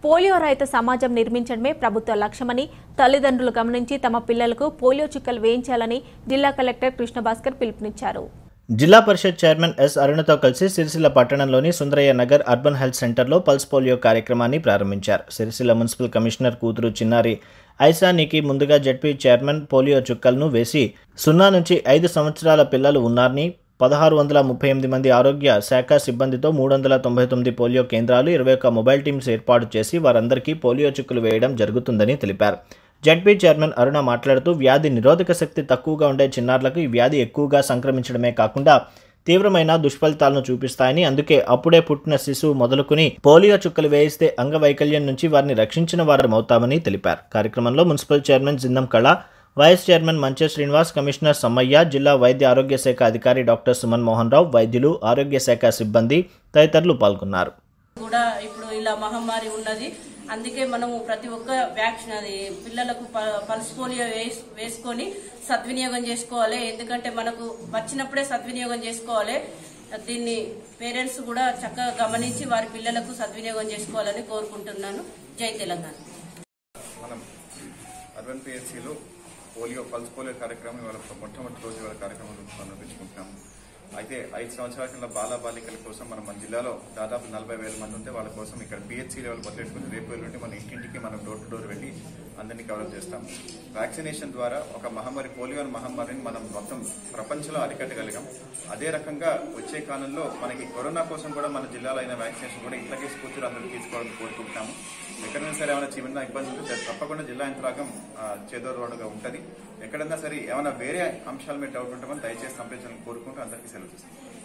polio రహిత సమాజం నిర్మించడమే ప్రభుత్వ లక్ష్యమని తల్లిదండ్రులు గమనించి తమ పిల్లలకు పోలియో చుక్కలు వేయించాలని జిల్లా కలెక్టర్ కృష్ణభాస్కర్ పిలుపునిచ్చారు జిల్లా పరిషత్ చైర్మన్ ఎస్ అరుణతో కలిసి సిరిసిల్ల పట్టణంలోని సుందరయ్య నగర్ అర్బన్ హెల్త్ సెంటర్లో పల్స్ పోలియో కార్యక్రమాన్ని ప్రారంభించారు సిరిసిల్ల మున్సిపల్ కమిషనర్ కూతురు చిన్నారి ఐసానికి ముందుగా జడ్పీ చైర్మన్ పోలియో చుక్కలను వేసి సున్నా నుంచి ఐదు సంవత్సరాల పిల్లలు ఉన్నారని పదహారు వందల ముప్పై ఎనిమిది మంది ఆరోగ్య శాఖ సిబ్బందితో మూడు వందల తొంభై తొమ్మిది పోలియో కేంద్రాలు ఇరవై ఒక్క మొబైల్ టీమ్స్ ఏర్పాటు చేసి వారందరికీ పోలియో చుక్కలు వేయడం జరుగుతుందని తెలిపారు జడ్పీ చైర్మన్ అరుణ మాట్లాడుతూ వ్యాధి నిరోధక శక్తి తక్కువగా ఉండే చిన్నారులకు ఈ వ్యాధి ఎక్కువగా సంక్రమించడమే కాకుండా తీవ్రమైన దుష్ఫలితాలను చూపిస్తాయని అందుకే అప్పుడే పుట్టిన శిశువు మొదలుకుని పోలియో చుక్కలు వేయిస్తే అంగవైకల్యం నుంచి వారిని రక్షించిన వారమవుతామని తెలిపారు కార్యక్రమంలో మున్సిపల్ చైర్మన్ జిందం కళ వైస్ చైర్మన్ మంచే శ్రీనివాస్ కమిషనర్ సమ్మయ్య జిల్లా వైద్య ఆరోగ్య శాఖ అధికారి డాక్టర్ సుమన్ మోహన్ రావు వైద్యులు ఆరోగ్య శాఖ సిబ్బంది తదితరులు పాల్గొన్నారు కూడా ఇప్పుడు ఇలా మహమ్మారి ఉన్నది అందుకే మనము ప్రతి ఒక్క వ్యాక్సిన్ అది పిల్లలకు ప- పల్స్ పోలియో వేస్- వేసుకొని సద్వినియోగం చేసుకోవాలి ఎందుకంటే మనకు వచ్చినప్పుడే సద్వినియోగం చేసుకోవాలి దీన్ని పేరెంట్స్ కూడా చక్కగా గమనించి వారి పిల్లలకు సద్వినియోగం చేసుకోవాలని కోరుకుంటున్నాను జై తెలంగాణ మనం అర్బన్ పిఎస్సిలో పోలియో పల్స్ పోలియో కార్యక్రమం ఇవాళ మొట్టమొదటి రోజు ఇవాళ కార్యక్రమం ప్రారంభించుకుంటున్నాము అయితే ఐదు సంవత్సరాల కింద బాల బాలికల కోసం మనం మన జిల్లాలో దాదాపు నలభై వేల మంది ఉంటే వాళ్ళ కోసం ఇక్కడ పిహెచ్సి లెవెల్ మొదలెట్టుకుని రేపు వెళ్ళి మన ఇంటింటికి మనం డోర్ టు డోర్ వెళ్ళి అందరినీ కవర్ చేస్తాం వ్యాక్సినేషన్ ద్వారా ఒక మహమ్మారి పోలియో మహమ్మారిని మనం మొత్తం ప్రపంచంలో అరికట్టగలిగాం అదే రకంగా వచ్చే కాలంలో మనకి కరోనా కోసం కూడా మన జిల్లాలో అయిన వ్యాక్సినేషన్ కూడా ఇట్లాగే స్ఫూర్తిలో అందరూ తీసుకోవాలని కోరుకుంటున్నాము ఎక్కడైనా సరే ఏమైనా చిన్న ఇబ్బంది ఉంటే తప్పకుండా జిల్లా యంత్రాంగం చేదోరుగా ఉంటుంది ఎక్కడైనా సరే ఏమైనా వేరే అంశాల మీద డౌట్ ఉంటే మనం దయచేసి సంప్రదించాలని కోరుకుంటూ అందరికీ సెలవు చేస్తాం